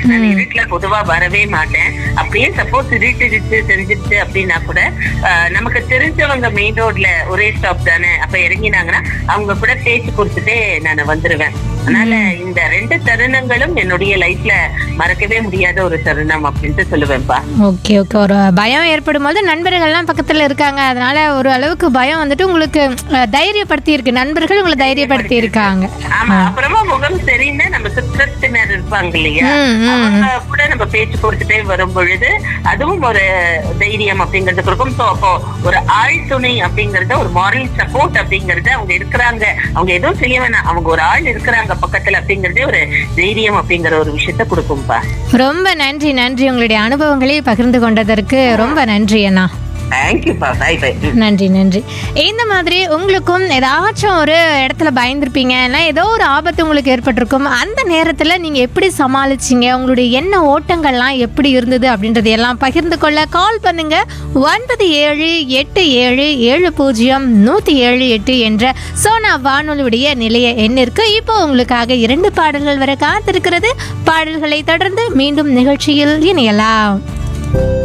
நான் இருட்டுல பொதுவா வரவே மாட்டேன் அப்படியே சப்போஸ் இருட்டு இருட்டு தெரிஞ்சிருச்சு அப்படின்னா கூட ஆஹ், நமக்கு தெரிஞ்சவங்க மெயின் ரோட்ல ஒரே ஸ்டாப் தானே அப்ப இறங்கினாங்கன்னா அவங்க கூட பேச்சு கொடுத்துட்டே நான் வந்துருவேன் அதனால இந்த ரெண்டு தருணங்களும் என்னுடைய லைஃப்ல மறக்கவே முடியாத ஒரு தருணம் அப்படின்ட்டு சொல்லுவேன்ப்பா ஓகே ஓகே ஒரு பயம் ஏற்படும் போது நண்பர்கள்லாம் பக்கத்தில் இருக்காங்க அதனால ஒரு அளவுக்கு பயம் வந்துட்டு உங்களுக்கு அஹ், தைரியப்படுத்தி இருக்கு நண்பர்கள் உங்களை தைரியப்படுத்தி இருக்காங்க ஆமா அப்புறமா முகம் சரின்னு நம்ம சுற்றத்தினர் இருப்பாங்க இல்லையா ம், ம், அவங்க கூட நம்ம பேச்சு கொடுத்துட்டே வரும் பொழுது அதுவும் ஒரு தைரியம் அப்படிங்கறது கொடுக்கும் சோ அப்போ ஒரு ஆள் துணை அப்படிங்கறது ஒரு மாரல் சப்போர்ட் அப்படிங்கறது அவங்க இருக்கிறாங்க அவங்க எதுவும் செய்ய வேணாம் அவங்க ஒரு ஆள் இருக்கிறாங்க பக்கத்துல அப்படிங்கறதே ஒரு தைரியம் அப்படிங்கிற ஒரு விஷயத்த கொடுக்கும்பா ரொம்ப நன்றி நன்றி உங்களுடைய அனுபவங்களை பகிர்ந்து கொண்டதற்கு ரொம்ப நன்றி அண்ணா தேங்க்யூப்பா பை பை நன்றி நன்றி இந்த மாதிரி உங்களுக்கும் ஏதாச்சும் ஒரு இடத்துல பயந்துருப்பீங்க இல்லை ஏதோ ஒரு ஆபத்து உங்களுக்கு ஏற்பட்டிருக்கும் அந்த நேரத்தில் நீங்கள் எப்படி சமாளிச்சீங்க உங்களுடைய எண்ண ஓட்டங்கள்லாம் எப்படி இருந்தது அப்படின்றதை எல்லாம் பகிர்ந்து கொள்ள கால் பண்ணுங்க ஒன்பது ஏழு எட்டு ஏழு ஏழு பூஜ்ஜியம் நூற்றி ஏழு எட்டு என்ற சோனா வானொலியுடைய நிலைய எண்ணிற்கு இப்போ உங்களுக்காக இரண்டு பாடல்கள் வர காத்திருக்கிறது பாடல்களை தொடர்ந்து மீண்டும் நிகழ்ச்சியில் இணையலாம்